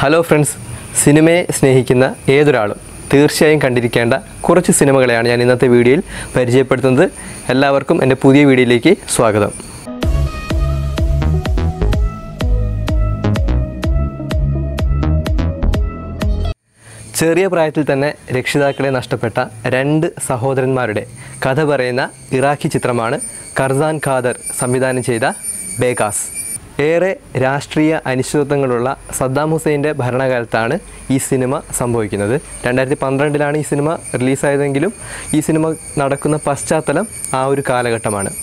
hello friends സിനിമയെ സ്നേഹിക്കുന്ന ഏതൊരാളും തീർച്ചയായും കണ്ടിരിക്കേണ്ട കുറച്ച് സിനിമകളെയാണ് ഞാൻ ഇന്നത്തെ വീഡിയോയിൽ പരിചയപ്പെടുത്തുന്നത് എല്ലാവർക്കും എൻ്റെ പുതിയ വീഡിയോയിലേക്ക് സ്വാഗതം ചെറിയ പ്രായത്തിൽ തന്നെ രക്ഷിതാക്കളെ നഷ്ടപ്പെട്ട രണ്ട് സഹോദരന്മാരുടെ കഥ പറയുന്ന ഇറാഖി ചിത്രമാണ് കർസാൻ ഖാദർ സംവിധാനം ചെയ്ത ബേഗാസ് ഏറെ രാഷ്ട്രീയ അനിശ്ചിതത്വങ്ങളുള്ള സദ്ദാം ഹുസൈൻ്റെ ഭരണകാലത്താണ് ഈ സിനിമ സംഭവിക്കുന്നത് രണ്ടായിരത്തി പന്ത്രണ്ടിലാണ് ഈ സിനിമ റിലീസായതെങ്കിലും ഈ സിനിമ നടക്കുന്ന പശ്ചാത്തലം ആ ഒരു കാലഘട്ടമാണ്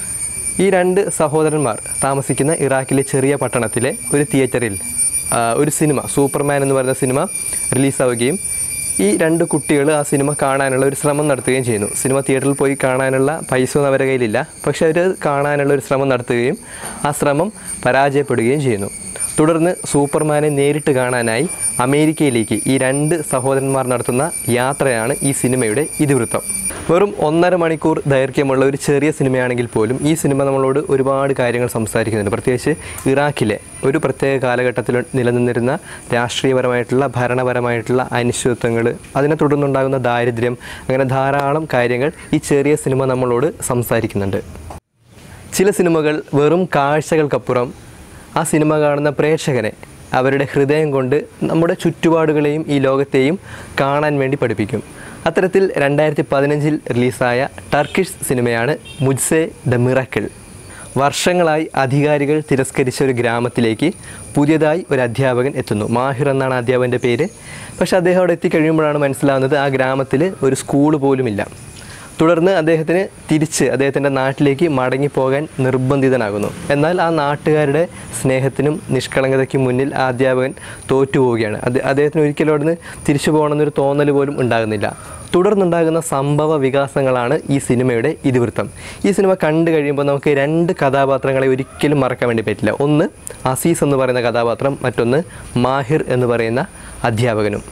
ഈ രണ്ട് സഹോദരന്മാർ താമസിക്കുന്ന ഇറാഖിലെ ചെറിയ പട്ടണത്തിലെ ഒരു തിയേറ്ററിൽ ആ, ഒരു സിനിമ സൂപ്പർമാൻ എന്ന് പറയുന്ന സിനിമ റിലീസാവുകയും ഈ രണ്ട് കുട്ടികൾ ആ സിനിമ കാണാനുള്ള ഒരു ശ്രമം നടത്തുകയും ചെയ്യുന്നു സിനിമ തിയേറ്ററിൽ പോയി കാണാനുള്ള പൈസ ഒന്നും അവരുടെ കയ്യിലില്ല പക്ഷേ അവർ കാണാനുള്ള ഒരു ശ്രമം നടത്തുകയും ആ ശ്രമം പരാജയപ്പെടുകയും ചെയ്യുന്നു തുടർന്ന് സൂപ്പർമാനെ നേരിട്ട് കാണാനായി അമേരിക്കയിലേക്ക് ഈ രണ്ട് സഹോദരന്മാർ നടത്തുന്ന യാത്രയാണ് ഈ സിനിമയുടെ ഇതിവൃത്തം വെറും ഒന്നര മണിക്കൂർ ദൈർഘ്യമുള്ള ഒരു ചെറിയ സിനിമയാണെങ്കിൽ പോലും ഈ സിനിമ നമ്മളോട് ഒരുപാട് കാര്യങ്ങൾ സംസാരിക്കുന്നുണ്ട് പ്രത്യേകിച്ച് ഇറാഖിലെ ഒരു പ്രത്യേക കാലഘട്ടത്തിൽ നിലനിന്നിരുന്ന രാഷ്ട്രീയപരമായിട്ടുള്ള ഭരണപരമായിട്ടുള്ള അനിശ്ചിതത്വങ്ങൾ അതിനെ തുടർന്നുണ്ടാകുന്ന ദാരിദ്ര്യം അങ്ങനെ ധാരാളം കാര്യങ്ങൾ ഈ ചെറിയ സിനിമ നമ്മളോട് സംസാരിക്കുന്നുണ്ട് ചില സിനിമകൾ വെറും കാഴ്ചകൾക്കപ്പുറം ആ സിനിമ കാണുന്ന പ്രേക്ഷകനെ അവരുടെ ഹൃദയം കൊണ്ട് നമ്മുടെ ചുറ്റുപാടുകളെയും ഈ ലോകത്തെയും കാണാൻ വേണ്ടി പഠിപ്പിക്കും അത്തരത്തിൽ രണ്ടായിരത്തി പതിനഞ്ചിൽ റിലീസായ ടർക്കിഷ് സിനിമയാണ് മുജ്സെ ദ മിറക്കിൾ വർഷങ്ങളായി അധികാരികൾ തിരസ്കരിച്ച ഒരു ഗ്രാമത്തിലേക്ക് പുതിയതായി ഒരു അധ്യാപകൻ എത്തുന്നു മാഹിർ എന്നാണ് ആ അധ്യാപകൻ്റെ പേര് പക്ഷേ അദ്ദേഹം അവിടെ എത്തിക്കഴിയുമ്പോഴാണ് മനസ്സിലാവുന്നത് ആ ഗ്രാമത്തിൽ ഒരു സ്കൂൾ പോലുമില്ല തുടർന്ന് അദ്ദേഹത്തിന് തിരിച്ച് അദ്ദേഹത്തിൻ്റെ നാട്ടിലേക്ക് മടങ്ങിപ്പോകാൻ നിർബന്ധിതനാകുന്നു എന്നാൽ ആ നാട്ടുകാരുടെ സ്നേഹത്തിനും നിഷ്കളങ്കതയ്ക്കും മുന്നിൽ ആ അധ്യാപകൻ തോറ്റുപോവുകയാണ് അത് അദ്ദേഹത്തിന് ഒരിക്കലും അവിടുന്ന് തിരിച്ചു പോകണമെന്നൊരു തോന്നൽ പോലും ഉണ്ടാകുന്നില്ല തുടർന്നുണ്ടാകുന്ന സംഭവ വികാസങ്ങളാണ് ഈ സിനിമയുടെ ഇതിവൃത്തം ഈ സിനിമ കണ്ടു കഴിയുമ്പോൾ നമുക്ക് രണ്ട് കഥാപാത്രങ്ങളെ ഒരിക്കലും മറക്കാൻ വേണ്ടി പറ്റില്ല ഒന്ന് അസീസ് എന്ന് പറയുന്ന കഥാപാത്രം മറ്റൊന്ന് മാഹിർ എന്ന് പറയുന്ന അധ്യാപകനും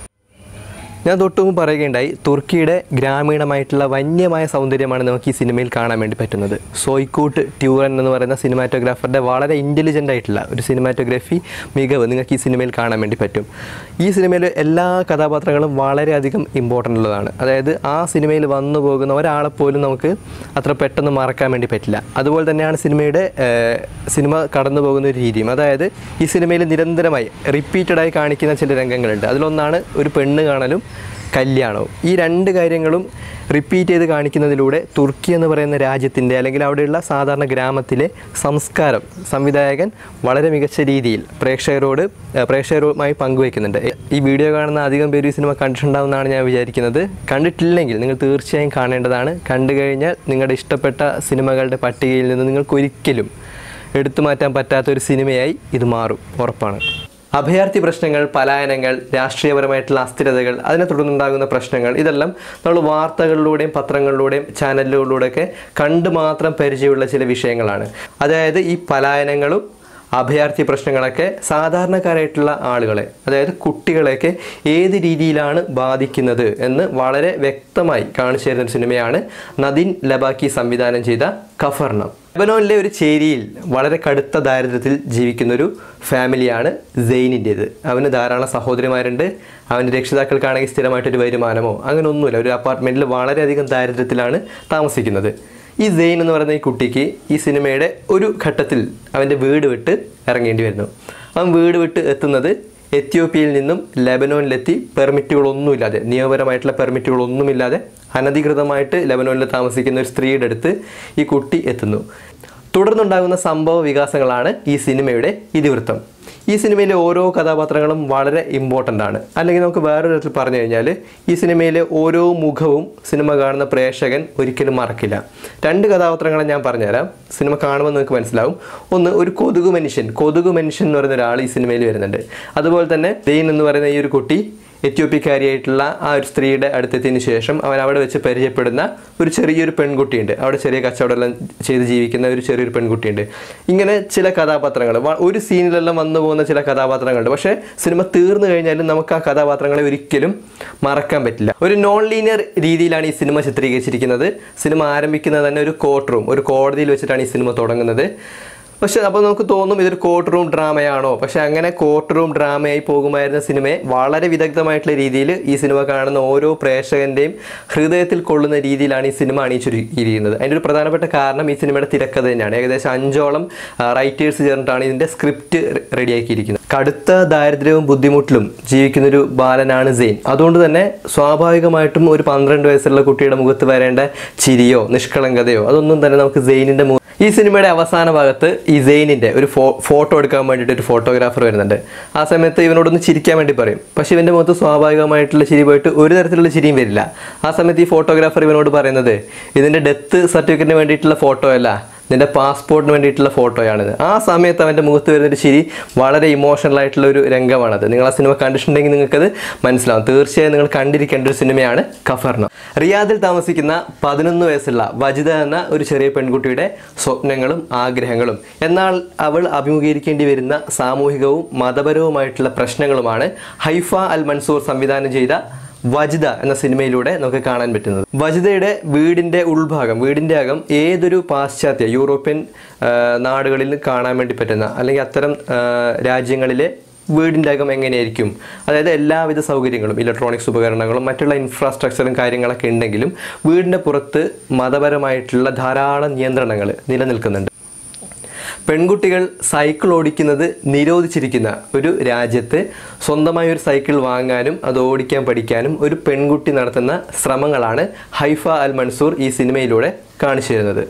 ഞാൻ തൊട്ടുമുമ്പ് പറയുകയുണ്ടായി തുർക്കിയുടെ ഗ്രാമീണമായിട്ടുള്ള വന്യമായ സൗന്ദര്യമാണ് നമുക്ക് ഈ സിനിമയിൽ കാണാൻ വേണ്ടി പറ്റുന്നത് സോയ്ക്കൂട്ട് ട്യൂറൻ എന്ന് പറയുന്ന സിനിമാറ്റോഗ്രാഫറുടെ വളരെ ഇൻ്റലിജൻ്റ് ആയിട്ടുള്ള ഒരു സിനിമാറ്റോഗ്രാഫി മികവ് നിങ്ങൾക്ക് ഈ സിനിമയിൽ കാണാൻ വേണ്ടി പറ്റും ഈ സിനിമയിലെ എല്ലാ കഥാപാത്രങ്ങളും വളരെയധികം ഇമ്പോർട്ടൻ്റ് ഉള്ളതാണ് അതായത് ആ സിനിമയിൽ വന്നു പോകുന്ന ഒരാളെ പോലും നമുക്ക് അത്ര പെട്ടെന്ന് മറക്കാൻ വേണ്ടി പറ്റില്ല അതുപോലെ തന്നെയാണ് സിനിമയുടെ ഏഹ്, സിനിമ കടന്നു പോകുന്ന ഒരു രീതിയും അതായത് ഈ സിനിമയിൽ നിരന്തരമായി റിപ്പീറ്റഡായി കാണിക്കുന്ന ചില രംഗങ്ങളുണ്ട് അതിലൊന്നാണ് ഒരു പെണ്ണ് കാണലും കല്യാണവും ഈ രണ്ട് കാര്യങ്ങളും റിപ്പീറ്റ് ചെയ്ത് കാണിക്കുന്നതിലൂടെ തുർക്കി എന്ന് പറയുന്ന രാജ്യത്തിൻ്റെ അല്ലെങ്കിൽ അവിടെയുള്ള സാധാരണ ഗ്രാമത്തിലെ സംസ്കാരം സംവിധായകൻ വളരെ മികച്ച രീതിയിൽ പ്രേക്ഷകരോട് ഏഹ്, പ്രേക്ഷകരുമായി പങ്കുവയ്ക്കുന്നുണ്ട് ഈ വീഡിയോ കാണുന്ന അധികം പേര് ഈ സിനിമ കണ്ടിട്ടുണ്ടാവുമെന്നാണ് ഞാൻ വിചാരിക്കുന്നത് കണ്ടിട്ടില്ലെങ്കിൽ നിങ്ങൾ തീർച്ചയായും കാണേണ്ടതാണ് കണ്ടു കഴിഞ്ഞാൽ നിങ്ങളുടെ ഇഷ്ടപ്പെട്ട സിനിമകളുടെ പട്ടികയിൽ നിന്ന് നിങ്ങൾക്ക് ഒരിക്കലും എടുത്തു മാറ്റാൻ പറ്റാത്ത ഒരു സിനിമയായി ഇത് മാറും ഉറപ്പാണ് അഭയാർത്ഥി പ്രശ്നങ്ങൾ പലായനങ്ങൾ രാഷ്ട്രീയപരമായിട്ടുള്ള അസ്ഥിരതകൾ അതിനെ തുടർന്നുണ്ടാകുന്ന പ്രശ്നങ്ങൾ ഇതെല്ലാം നമ്മൾ വാർത്തകളിലൂടെയും പത്രങ്ങളിലൂടെയും ചാനലുകളിലൂടെയൊക്കെ കണ്ടു മാത്രം പരിചയമുള്ള ചില വിഷയങ്ങളാണ് അതായത് ഈ പലായനങ്ങളും അഭയാർത്ഥി പ്രശ്നങ്ങളൊക്കെ സാധാരണക്കാരായിട്ടുള്ള ആളുകളെ അതായത് കുട്ടികളെയൊക്കെ ഏത് രീതിയിലാണ് ബാധിക്കുന്നത് എന്ന് വളരെ വ്യക്തമായി കാണിച്ചു തരുന്ന ഒരു സിനിമയാണ് നദീൻ ലബാക്കി സംവിധാനം ചെയ്ത കഫർണം ലെബനോനിലെ ഒരു ചേരിയിൽ വളരെ കടുത്ത ദാരിദ്ര്യത്തിൽ ജീവിക്കുന്ന ഒരു ഫാമിലിയാണ് സെയിനിൻ്റേത് അവന് ധാരാളം സഹോദരിമാരുണ്ട് അവൻ്റെ രക്ഷിതാക്കൾക്കാണെങ്കിൽ സ്ഥിരമായിട്ടൊരു വരുമാനമോ അങ്ങനെ ഒന്നുമില്ല ഒരു അപ്പാർട്ട്മെൻറ്റിൽ വളരെയധികം ദാരിദ്ര്യത്തിലാണ് താമസിക്കുന്നത് ഈ സെയിൻ എന്ന് പറയുന്ന ഈ കുട്ടിക്ക് ഈ സിനിമയുടെ ഒരു ഘട്ടത്തിൽ അവൻ്റെ വീട് വിട്ട് ഇറങ്ങേണ്ടി വരുന്നു അവൻ വീട് വിട്ട് എത്തുന്നത് എത്യോപ്യയിൽ നിന്നും ലെബനോനിലെത്തി പെർമിറ്റുകളൊന്നുമില്ലാതെ നിയമപരമായിട്ടുള്ള പെർമിറ്റുകളൊന്നുമില്ലാതെ അനധികൃതമായിട്ട് ലെബനോനിൽ താമസിക്കുന്ന ഒരു സ്ത്രീയുടെ അടുത്ത് ഈ കുട്ടി എത്തുന്നു തുടർന്നുണ്ടാകുന്ന സംഭവ വികാസങ്ങളാണ് ഈ സിനിമയുടെ ഇതിവൃത്തം ഈ സിനിമയിലെ ഓരോ കഥാപാത്രങ്ങളും വളരെ ഇമ്പോർട്ടൻ്റ് ആണ് അല്ലെങ്കിൽ നമുക്ക് വേറൊരു തരത്തിൽ പറഞ്ഞു കഴിഞ്ഞാൽ ഈ സിനിമയിലെ ഓരോ മുഖവും സിനിമ കാണുന്ന പ്രേക്ഷകൻ ഒരിക്കലും മറക്കില്ല രണ്ട് കഥാപാത്രങ്ങളെ ഞാൻ പറഞ്ഞുതരാം സിനിമ കാണുമ്പോൾ നിങ്ങൾക്ക് മനസ്സിലാവും ഒന്ന് ഒരു കൊതുക് മനുഷ്യൻ കൊതുക് മനുഷ്യൻ എന്ന് പറയുന്ന ഒരാൾ ഈ സിനിമയിൽ വരുന്നുണ്ട് അതുപോലെ തന്നെ ദെയിൻ എന്ന് പറയുന്ന ഈ ഒരു കുട്ടി എത്യോപ്യക്കാരിയായിട്ടുള്ള ആ ഒരു സ്ത്രീയുടെ അടുത്തെത്തിയതിനു ശേഷം അവൻ അവിടെ വെച്ച് പരിചയപ്പെടുന്ന ഒരു ചെറിയൊരു പെൺകുട്ടിയുണ്ട് അവിടെ ചെറിയ കച്ചവടമെല്ലാം ചെയ്ത് ജീവിക്കുന്ന ഒരു ചെറിയൊരു പെൺകുട്ടിയുണ്ട് ഇങ്ങനെ ചില കഥാപാത്രങ്ങൾ വ- ഒരു സീനിലെല്ലാം വന്നു പോകുന്ന ചില കഥാപാത്രങ്ങളുണ്ട് പക്ഷേ സിനിമ തീർന്നു കഴിഞ്ഞാലും നമുക്ക് ആ കഥാപാത്രങ്ങളെ ഒരിക്കലും മറക്കാൻ പറ്റില്ല ഒരു നോൺ ലീനിയർ രീതിയിലാണ് ഈ സിനിമ ചിത്രീകരിച്ചിരിക്കുന്നത് സിനിമ ആരംഭിക്കുന്നത് തന്നെ ഒരു കോർട്ട് റൂം ഒരു കോടതിയിൽ വെച്ചിട്ടാണ് ഈ സിനിമ തുടങ്ങുന്നത് പക്ഷെ അപ്പോൾ നമുക്ക് തോന്നും ഇതൊരു കോർട്ട് റൂം ഡ്രാമയാണോ പക്ഷെ അങ്ങനെ കോർട്ട് റൂം ഡ്രാമയായി പോകുമായിരുന്ന സിനിമയെ വളരെ വിദഗ്ധമായിട്ടുള്ള രീതിയിൽ ഈ സിനിമ കാണുന്ന ഓരോ പ്രേക്ഷകന്റെയും ഹൃദയത്തിൽ കൊള്ളുന്ന രീതിയിലാണ് ഈ സിനിമ അണിയിച്ചൊരുക്കിയിരിക്കുന്നത് അതിൻ്റെ ഒരു പ്രധാനപ്പെട്ട കാരണം ഈ സിനിമയുടെ തിരക്കഥ തന്നെയാണ് ഏകദേശം അഞ്ചോളം റൈറ്റേഴ്സ് ചേർന്നിട്ടാണ് ഇതിൻ്റെ സ്ക്രിപ്റ്റ് റെഡിയാക്കിയിരിക്കുന്നത് കടുത്ത ദാരിദ്ര്യവും ബുദ്ധിമുട്ടിലും ജീവിക്കുന്നൊരു ബാലനാണ് സെയിൻ അതുകൊണ്ട് തന്നെ സ്വാഭാവികമായിട്ടും ഒരു പന്ത്രണ്ട് വയസ്സുള്ള കുട്ടിയുടെ മുഖത്ത് വരേണ്ട ചിരിയോ നിഷ്കളങ്കതയോ അതൊന്നും തന്നെ നമുക്ക് സെയിനിൻ്റെ മു ഈ സിനിമയുടെ അവസാന ഭാഗത്ത് ഈ സെയിനിന്റെ ഒരു ഫോ ഫോട്ടോ എടുക്കാൻ വേണ്ടിയിട്ട് ഒരു ഫോട്ടോഗ്രാഫർ വരുന്നുണ്ട് ആ സമയത്ത് ഇവനോടൊന്ന് ചിരിക്കാൻ വേണ്ടി പറയും പക്ഷെ ഇവന്റെ മുഖത്ത് സ്വാഭാവികമായിട്ടുള്ള ചിരി പോയിട്ട് ഒരു തരത്തിലുള്ള ചിരിയും വരില്ല ആ സമയത്ത് ഈ ഫോട്ടോഗ്രാഫർ ഇവനോട് പറയുന്നത് ഇതിന്റെ ഡെത്ത് സർട്ടിഫിക്കറ്റിന് വേണ്ടിയിട്ടുള്ള ഫോട്ടോ അല്ല നിന്റെ പാസ്പോർട്ടിന് വേണ്ടിയിട്ടുള്ള ഫോട്ടോയാണിത് ആ സമയത്ത് അവൻ്റെ മുഖത്ത് വരുന്നൊരു ചിരി വളരെ ഇമോഷണൽ ആയിട്ടുള്ള ഒരു രംഗമാണത് നിങ്ങൾ ആ സിനിമ കണ്ടിട്ടുണ്ടെങ്കിൽ നിങ്ങൾക്കത് മനസ്സിലാവും തീർച്ചയായും നിങ്ങൾ കണ്ടിരിക്കേണ്ട ഒരു സിനിമയാണ് കഫർണ റിയാദിൽ താമസിക്കുന്ന പതിനൊന്ന് വയസ്സുള്ള വജിത എന്ന ഒരു ചെറിയ പെൺകുട്ടിയുടെ സ്വപ്നങ്ങളും ആഗ്രഹങ്ങളും എന്നാൽ അവൾ അഭിമുഖീകരിക്കേണ്ടി വരുന്ന സാമൂഹികവും മതപരവുമായിട്ടുള്ള പ്രശ്നങ്ങളുമാണ് ഹൈഫ അൽ മൻസൂർ സംവിധാനം ചെയ്ത വജിത എന്ന സിനിമയിലൂടെ നമുക്ക് കാണാൻ പറ്റുന്നത് വജിതയുടെ വീടിൻ്റെ ഉൾഭാഗം വീടിൻ്റെ അകം ഏതൊരു പാശ്ചാത്യ യൂറോപ്യൻ ആ, നാടുകളിൽ കാണാൻ വേണ്ടി പറ്റുന്ന അല്ലെങ്കിൽ അത്തരം ആ, രാജ്യങ്ങളിലെ വീടിൻ്റെ അകം എങ്ങനെയായിരിക്കും അതായത് എല്ലാവിധ സൗകര്യങ്ങളും ഇലക്ട്രോണിക്സ് ഉപകരണങ്ങളും മറ്റുള്ള ഇൻഫ്രാസ്ട്രക്ചറും കാര്യങ്ങളൊക്കെ ഉണ്ടെങ്കിലും വീടിൻ്റെ പുറത്ത് മതപരമായിട്ടുള്ള ധാരാളം നിയന്ത്രണങ്ങൾ നിലനിൽക്കുന്നുണ്ട് പെൺകുട്ടികൾ സൈക്കിൾ ഓടിക്കുന്നത് നിരോധിച്ചിരിക്കുന്ന ഒരു രാജ്യത്ത് സ്വന്തമായി ഒരു സൈക്കിൾ വാങ്ങാനും അത് ഓടിക്കാൻ പഠിക്കാനും ഒരു പെൺകുട്ടി നടത്തുന്ന ശ്രമങ്ങളാണ് ഹൈഫ അൽ മൻസൂർ ഈ സിനിമയിലൂടെ കാണിച്ചു തരുന്നത്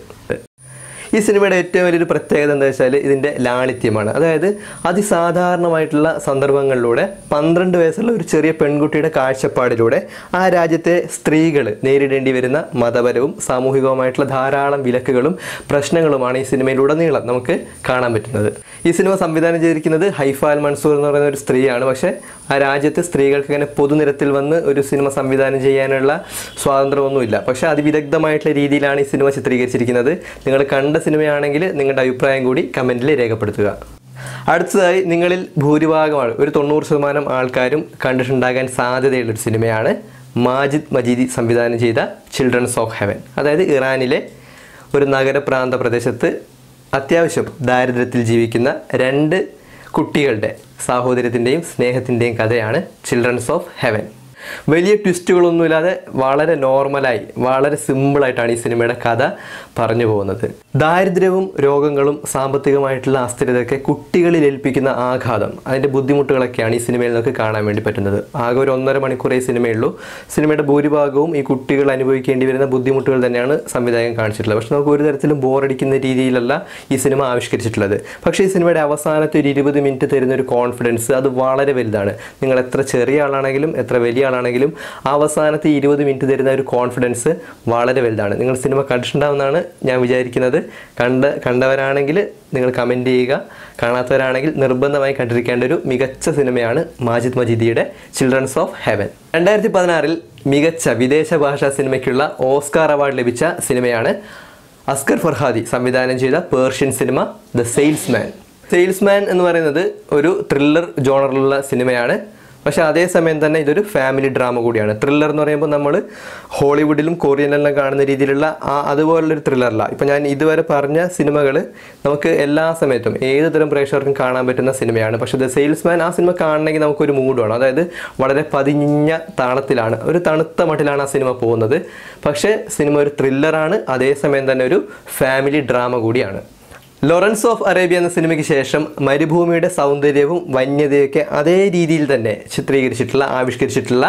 ഈ സിനിമയുടെ ഏറ്റവും വലിയൊരു പ്രത്യേകത എന്താ വെച്ചാൽ ഇതിൻ്റെ ലാളിത്യമാണ് അതായത് അതിസാധാരണമായിട്ടുള്ള സന്ദർഭങ്ങളിലൂടെ പന്ത്രണ്ട് വയസ്സുള്ള ഒരു ചെറിയ പെൺകുട്ടിയുടെ കാഴ്ചപ്പാടിലൂടെ ആ രാജ്യത്തെ സ്ത്രീകൾ നേരിടേണ്ടി വരുന്ന മതപരവും സാമൂഹികവുമായിട്ടുള്ള ധാരാളം വിലക്കുകളും പ്രശ്നങ്ങളുമാണ് ഈ സിനിമയിലുടനീളം നമുക്ക് കാണാൻ പറ്റുന്നത് ഈ സിനിമ സംവിധാനം ചെയ്തിരിക്കുന്നത് ഹൈഫ അൽ മൻസൂർ എന്ന് പറയുന്ന ഒരു സ്ത്രീയാണ് പക്ഷേ ആ രാജ്യത്ത് സ്ത്രീകൾക്ക് ഇങ്ങനെ പൊതുനിരത്തിൽ വന്ന് ഒരു സിനിമ സംവിധാനം ചെയ്യാനുള്ള സ്വാതന്ത്ര്യമൊന്നുമില്ല പക്ഷേ അതിവിദഗ്ധമായിട്ടുള്ള രീതിയിലാണ് ഈ സിനിമ ചിത്രീകരിച്ചിരിക്കുന്നത് നിങ്ങൾ കണ്ട സിനിമയാണെങ്കിൽ നിങ്ങളുടെ അഭിപ്രായം കൂടി കമൻറ്റിൽ രേഖപ്പെടുത്തുക അടുത്തതായി നിങ്ങളിൽ ഭൂരിഭാഗം ആൾ ഒരു തൊണ്ണൂറ് ശതമാനം ആൾക്കാരും കണ്ടിട്ടുണ്ടാകാൻ സാധ്യതയുള്ള ഒരു സിനിമയാണ് മാജിദ് മജീദി സംവിധാനം ചെയ്ത ചിൽഡ്രൻസ് ഓഫ് ഹെവൻ അതായത് ഇറാനിലെ ഒരു നഗരപ്രാന്ത പ്രദേശത്ത് അത്യാവശ്യം ദാരിദ്ര്യത്തിൽ ജീവിക്കുന്ന രണ്ട് കുട്ടികളുടെ സാഹോദര്യത്തിൻ്റെയും സ്നേഹത്തിൻ്റെയും കഥയാണ് ചിൽഡ്രൻസ് ഓഫ് ഹെവൻ വലിയ ട്വിസ്റ്റുകളൊന്നുമില്ലാതെ വളരെ നോർമലായി വളരെ സിമ്പിളായിട്ടാണ് ഈ സിനിമയുടെ കഥ പറഞ്ഞു പോകുന്നത് ദാരിദ്ര്യവും രോഗങ്ങളും സാമ്പത്തികമായിട്ടുള്ള അസ്ഥിരതയൊക്കെ കുട്ടികളിൽ ഏൽപ്പിക്കുന്ന ആഘാതം അതിൻ്റെ ബുദ്ധിമുട്ടുകളൊക്കെയാണ് ഈ സിനിമയിൽ നമുക്ക് കാണാൻ വേണ്ടി പറ്റുന്നത് ആകെ ഒരു ഒന്നര മണിക്കൂറേ സിനിമയുള്ളൂ സിനിമയുടെ ഭൂരിഭാഗവും ഈ കുട്ടികൾ അനുഭവിക്കേണ്ടി വരുന്ന ബുദ്ധിമുട്ടുകൾ തന്നെയാണ് സംവിധായകൻ കാണിച്ചിട്ടുള്ളത് പക്ഷെ നമുക്ക് ഒരു തരത്തിലും ബോറടിക്കുന്ന രീതിയിലല്ല ഈ സിനിമ ആവിഷ്കരിച്ചിട്ടുള്ളത് പക്ഷേ ഈ സിനിമയുടെ അവസാനത്തെ ഒരു ഇരുപത് മിനിറ്റ് തരുന്ന ഒരു കോൺഫിഡൻസ് അത് വളരെ വലുതാണ് നിങ്ങൾ എത്ര ചെറിയ ആളാണെങ്കിലും എത്ര വലിയ ആളാണെങ്കിലും ആ അവസാനത്തെ ഇരുപത് മിനിറ്റ് തരുന്ന ഒരു കോൺഫിഡൻസ് വളരെ വലുതാണ് നിങ്ങൾ സിനിമ കണ്ടിട്ടുണ്ടാവുമെന്നാണ് ഞാൻ വിചാരിക്കുന്നത് കണ്ട് കണ്ടവരാണെങ്കിൽ നിങ്ങൾ കമൻറ്റ് ചെയ്യുക കാണാത്തവരാണെങ്കിൽ നിർബന്ധമായി കണ്ടിരിക്കേണ്ട ഒരു മികച്ച സിനിമയാണ് മാജിദ് മജീദിയുടെ ചിൽഡ്രൻസ് ഓഫ് ഹെവൻ രണ്ടായിരത്തി പതിനാറിൽ മികച്ച വിദേശ ഭാഷാ സിനിമയ്ക്കുള്ള ഓസ്കാർ അവാർഡ് ലഭിച്ച സിനിമയാണ് അസ്കർ ഫർഹാദി സംവിധാനം ചെയ്ത പേർഷ്യൻ സിനിമ ദ സെയിൽസ്മാൻ സെയിൽസ്മാൻ എന്ന് പറയുന്നത് ഒരു ത്രില്ലർ ജോണറിലുള്ള സിനിമയാണ് പക്ഷേ അതേസമയം തന്നെ ഇതൊരു ഫാമിലി ഡ്രാമ കൂടിയാണ് ത്രില്ലർ എന്ന് പറയുമ്പോൾ നമ്മൾ ഹോളിവുഡിലും കൊറിയനിലെല്ലാം കാണുന്ന രീതിയിലുള്ള ആ അതുപോലുള്ളൊരു ത്രില്ലറല്ല ഇപ്പം ഞാൻ ഇതുവരെ പറഞ്ഞ സിനിമകൾ നമുക്ക് എല്ലാ സമയത്തും ഏത് തരം പ്രേക്ഷകർക്കും കാണാൻ പറ്റുന്ന സിനിമയാണ് പക്ഷേ ദ സെയിൽസ്മാൻ ആ സിനിമ കാണണമെങ്കിൽ നമുക്കൊരു മൂഡ് വേണം അതായത് വളരെ പതിഞ്ഞ താളത്തിലാണ് ഒരു തണുത്ത മട്ടിലാണ് ആ സിനിമ പോകുന്നത് പക്ഷേ സിനിമ ഒരു ത്രില്ലറാണ് അതേസമയം തന്നെ ഒരു ഫാമിലി ഡ്രാമ കൂടിയാണ് ലോറൻസ് ഓഫ് അറേബ്യ എന്ന സിനിമയ്ക്ക് ശേഷം മരുഭൂമിയുടെ സൗന്ദര്യവും വന്യതയൊക്കെ അതേ രീതിയിൽ തന്നെ ചിത്രീകരിച്ചിട്ടുള്ള ആവിഷ്കരിച്ചിട്ടുള്ള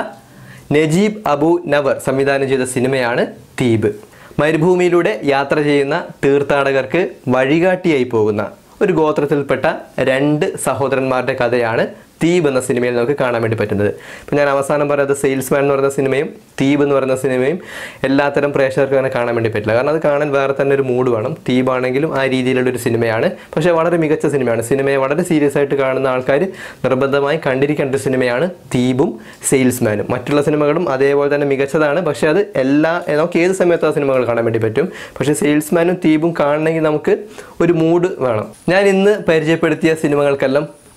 നജീബ് അബു നവർ സംവിധാനം ചെയ്ത സിനിമയാണ് തീബ് മരുഭൂമിയിലൂടെ യാത്ര ചെയ്യുന്ന തീർത്ഥാടകർക്ക് വഴികാട്ടിയായി പോകുന്ന ഒരു ഗോത്രത്തിൽപ്പെട്ട രണ്ട് സഹോദരന്മാരുടെ കഥയാണ് തീബ് എന്ന സിനിമയിൽ നമുക്ക് കാണാൻ വേണ്ടി പറ്റുന്നത് ഇപ്പം ഞാൻ അവസാനം പറയുന്നത് സെയിൽസ്മാൻ എന്ന് പറയുന്ന സിനിമയും തീബ് എന്ന് പറയുന്ന സിനിമയും എല്ലാത്തരം പ്രേക്ഷകർക്ക് അങ്ങനെ കാണാൻ വേണ്ടി പറ്റില്ല കാരണം അത് കാണാൻ വേറെ തന്നെ ഒരു മൂഡ് വേണം തീബ് ആണെങ്കിലും ആ രീതിയിലുള്ള ഒരു സിനിമയാണ് പക്ഷേ വളരെ മികച്ച സിനിമയാണ് സിനിമയെ വളരെ സീരിയസ് ആയിട്ട് കാണുന്ന ആൾക്കാർ നിർബന്ധമായി കണ്ടിരിക്കേണ്ട ഒരു സിനിമയാണ് തീബും സെയിൽസ്മാനും മറ്റുള്ള സിനിമകളും അതേപോലെ തന്നെ മികച്ചതാണ് പക്ഷേ അത് എല്ലാ നമുക്ക് ഏത് സമയത്തും ആ സിനിമകൾ കാണാൻ വേണ്ടി പറ്റും പക്ഷേ സെയിൽസ്മാനും തീബും കാണണമെങ്കിൽ നമുക്ക് ഒരു മൂഡ് വേണം ഞാൻ ഇന്ന് പരിചയപ്പെടുത്തിയ സിനിമകൾക്കെല്ലാം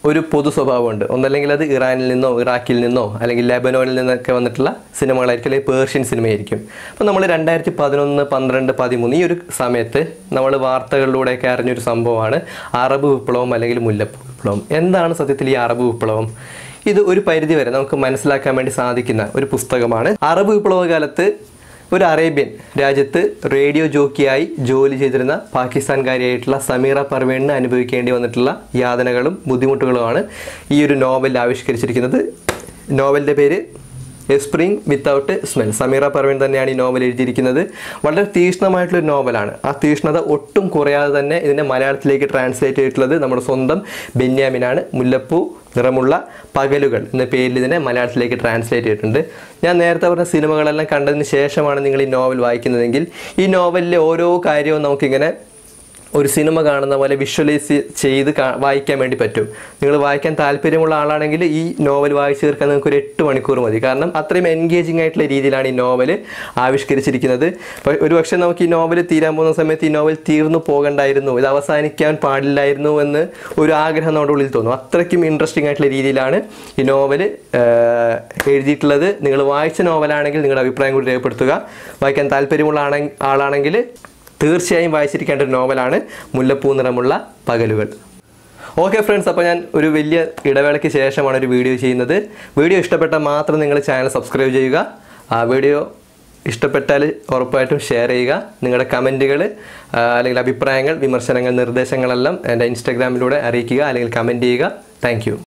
ഒരു പൊതു സ്വഭാവമുണ്ട് ഒന്നല്ലെങ്കിൽ അത് ഇറാനിൽ നിന്നോ ഇറാഖിൽ നിന്നോ അല്ലെങ്കിൽ ലെബനോനിൽ നിന്നൊക്കെ വന്നിട്ടുള്ള സിനിമകളായിരിക്കും അല്ലെങ്കിൽ പേർഷ്യൻ സിനിമയായിരിക്കും അപ്പോൾ നമ്മൾ രണ്ടായിരത്തി പതിനൊന്ന് പന്ത്രണ്ട് പതിമൂന്ന് ഈ ഒരു സമയത്ത് നമ്മൾ വാർത്തകളിലൂടെയൊക്കെ അറിഞ്ഞൊരു സംഭവമാണ് അറബ് വിപ്ലവം അല്ലെങ്കിൽ മുല്ലപ്പൂ വിപ്ലവം എന്താണ് സത്യത്തിൽ ഈ അറബ് വിപ്ലവം ഇത് ഒരു പരിധി വരെ നമുക്ക് മനസ്സിലാക്കാൻ വേണ്ടി സാധിക്കുന്ന ഒരു പുസ്തകമാണ് അറബ് വിപ്ലവ കാലത്ത് ഒരു അറേബ്യൻ രാജ്യത്ത് റേഡിയോ ജോക്കിയായി ജോലി ചെയ്തിരുന്ന പാകിസ്ഥാൻകാരിയായിട്ടുള്ള സമീറ പർവീണിന് അനുഭവിക്കേണ്ടി വന്നിട്ടുള്ള യാതനകളും ബുദ്ധിമുട്ടുകളുമാണ് ഈ ഒരു നോവൽ ആവിഷ്കരിച്ചിരിക്കുന്നത് നോവലിൻ്റെ പേര് a spring without smell Samira Parvin തന്നെയാണ് ഈ നോവൽ എഴുതിയിരിക്കുന്നത് വളരെ തീക്ഷ്ണമായിട്ടുള്ളൊരു നോവലാണ് ആ തീക്ഷ്ണത ഒട്ടും കുറയാതെ തന്നെ ഇതിനെ മലയാളത്തിലേക്ക് ട്രാൻസ്ലേറ്റ് ചെയ്തിട്ടുള്ളത് നമ്മുടെ സ്വന്തം ബെന്യാമിനാണ് മുല്ലപ്പൂ നിറമുള്ള പകലുകൾ എന്ന പേരിൽ ഇതിനെ മലയാളത്തിലേക്ക് ട്രാൻസ്ലേറ്റ് ചെയ്തിട്ടുണ്ട് ഞാൻ നേരത്തെ പറഞ്ഞ സിനിമകളെല്ലാം കണ്ടതിന് ശേഷമാണ് നിങ്ങൾ ഈ നോവൽ വായിക്കുന്നതെങ്കിൽ ഈ നോവലിലെ ഓരോ കാര്യവും നമുക്കിങ്ങനെ ഒരു സിനിമ കാണുന്ന പോലെ വിഷ്വലൈസ് ചെയ്ത് കാ- വായിക്കാൻ വേണ്ടി പറ്റും നിങ്ങൾ വായിക്കാൻ താല്പര്യമുള്ള ആളാണെങ്കിൽ ഈ നോവൽ വായിച്ചു തീർക്കാൻ നിങ്ങൾക്ക് ഒരു എട്ട് മണിക്കൂർ മതി കാരണം അത്രയും എൻഗേജിങ് ആയിട്ടുള്ള രീതിയിലാണ് ഈ നോവൽ ആവിഷ്കരിച്ചിരിക്കുന്നത് പ- ഒരു പക്ഷേ നമുക്ക് ഈ നോവൽ തീരാൻ പോകുന്ന സമയത്ത് ഈ നോവൽ തീർന്നു പോകണ്ടായിരുന്നു ഇത് അവസാനിക്കാൻ പാടില്ലായിരുന്നു എന്ന് ഒരു ആഗ്രഹം നമ്മുടെ ഉള്ളിൽ തോന്നും അത്രയ്ക്കും ഇൻട്രസ്റ്റിംഗ് ആയിട്ടുള്ള രീതിയിലാണ് ഈ നോവൽ എഴുതിയിട്ടുള്ളത് നിങ്ങൾ വായിച്ച നോവലാണെങ്കിൽ നിങ്ങളുടെ അഭിപ്രായം കൂടി രേഖപ്പെടുത്തുക വായിക്കാൻ താല്പര്യമുള്ള ആണെ- ആളാണെങ്കിൽ തീർച്ചയായും വായിച്ചിരിക്കേണ്ട ഒരു നോവലാണ് മുല്ലപ്പൂ നിറമുള്ള പകലുകൾ ഓക്കെ ഫ്രണ്ട്സ് അപ്പോൾ ഞാൻ ഒരു വലിയ ഇടവേളയ്ക്ക് ശേഷമാണ് ഒരു വീഡിയോ ചെയ്യുന്നത് വീഡിയോ ഇഷ്ടപ്പെട്ടാൽ മാത്രം നിങ്ങൾ ചാനൽ സബ്സ്ക്രൈബ് ചെയ്യുക ആ വീഡിയോ ഇഷ്ടപ്പെട്ടാൽ ഉറപ്പായിട്ടും ഷെയർ ചെയ്യുക നിങ്ങളുടെ കമൻറ്റുകൾ അല്ലെങ്കിൽ അഭിപ്രായങ്ങൾ വിമർശനങ്ങൾ നിർദ്ദേശങ്ങളെല്ലാം എൻ്റെ ഇൻസ്റ്റാഗ്രാമിലൂടെ അറിയിക്കുക അല്ലെങ്കിൽ കമൻറ്റ് ചെയ്യുക താങ്ക്